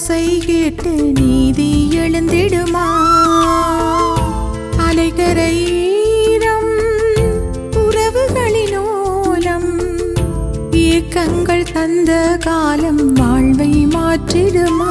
ஓசை கேட்டு நீதி எழுந்திடுமா அலைகரையிடம் உறவுகளின் ஓலம் ஏக்கங்கள் தந்த காலம் வாழ்வை மாற்றிடுமா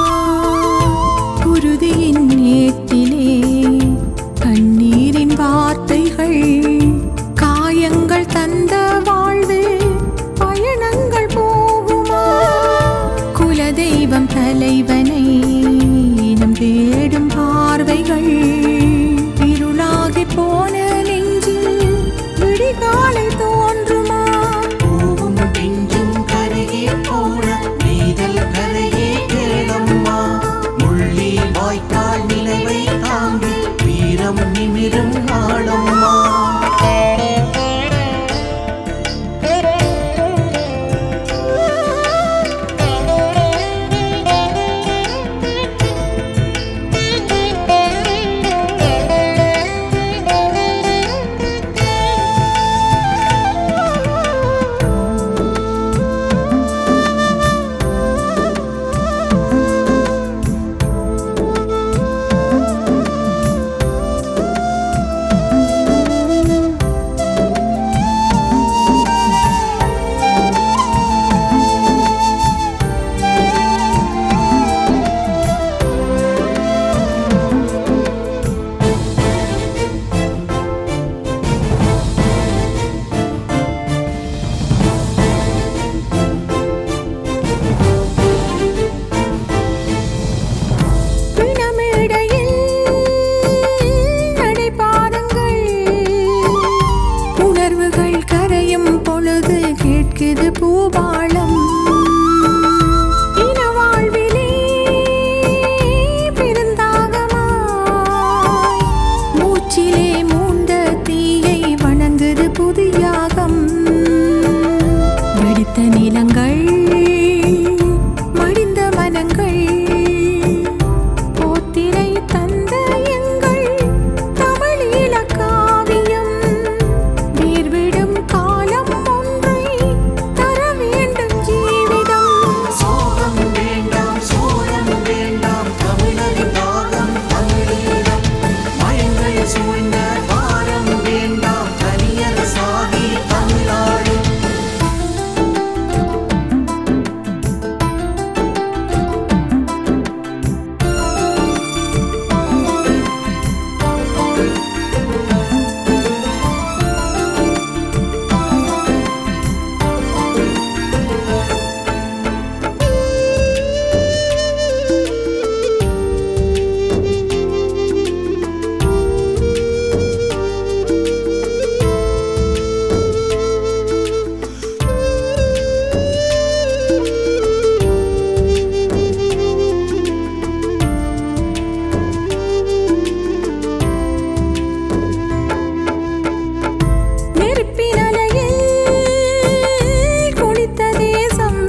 குருதியின் ஏட்டிலே கண்ணீரின் வார்த்தைகள் காயங்கள் தந்த வாழ்வு பயணங்கள் போகுமா குலதெய்வம் தலைவனை நம் தேடும் பார்வைகள் இருளாகி போன நெஞ்சில் விடிகாலை தோன்றுமா பூவும் பிஞ்சும் கருகே போன நீதல் கரையே கேளம்மா முள்ளி வாய்க்கால் நிலவை தாங்கி வீரம் நிமிரும் ஆளம்மா பிணமேடையில் நடைபாதங்கள் உணர்வுகள் கரையும் பொழுது கேட்குது பூபாளம் இன வாழ்விலே பெருந்தாகமாய் மூச்சிலே மூண்ட தீயை வணங்குது புதியாகம் வெடித்த நிலங்கள் மடிந்த மனங்கள் போத்திரை தந்த எங்கள் தமிழீழ காவியம் வேர்விடும் காலம் ஒன்றை தர வேண்டும் ஜீவிதம் சோகம் வேண்டாம் சோழம் வேண்டாம் தமிழரின் தாகம் தமிழீழம் மயங்கள் சூழ்ந்த பாரம் வேண்டாம் தனியர் சாகி தமிழ்நாடு நெருப்பின் அலையில் குளித்த தேசம்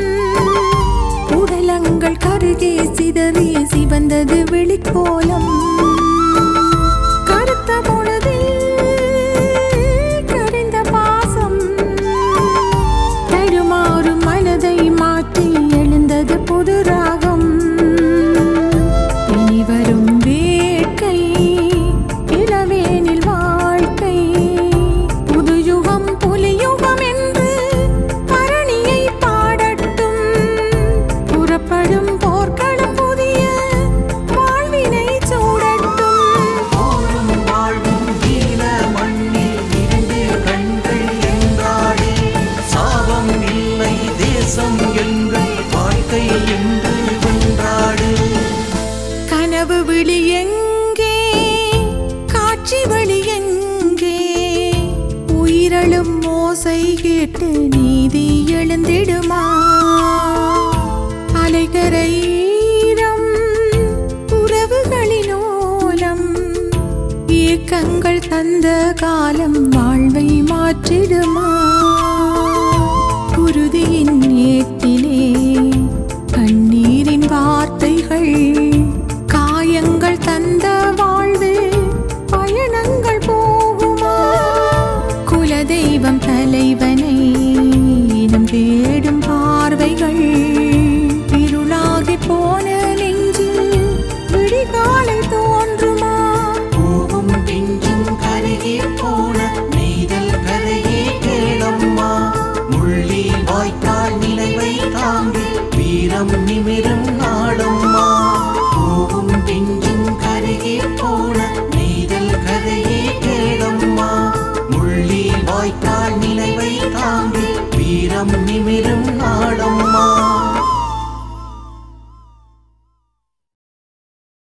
உடலங்கள் கருகே சிதறி சிவந்தது வெளிக்கோலம் கருத்த பொழுதில் கரைந்த பாசம் தடுமாறும் மனதை மாற்றி எழுந்தது புது ராகம் இனி வரும் வேட்கை இளவேனில் வாழ்க்கை புது யுகம் புலியுகம் என்று பரணியை பாடட்டும் புறப்படும் போர்க்களம் புதிய வாழ்வினை சூடட்டும் போரும் வாழ்வும் ஈழ மண்ணில் இரண்டு கண்கள் என்றாடே சாபம் இல்லை தேசம் எங்கள் வாழ்க்கை என்று வென்றாடு கனவு விழி எங்கே காட்சி வழி எங்கே உயிரழும் ஓசை கேட்டு நீதி எழுந்திடுமா அலைகரையிடம் உறவுகளின் ஓலம் ஏக்கங்கள் தந்த காலம் வாழ்வை மாற்றிடுமா குருதியின் ஏட்டிலே கண்ணீரின் வார்த்தைகள் காயங்கள் தந்த வாழ்வு பயணங்கள் போகுமா குலதெய்வம் தலைவனை நம் தேடும் பார்வைகள் இருளாகி போன மனம் நிமிரும்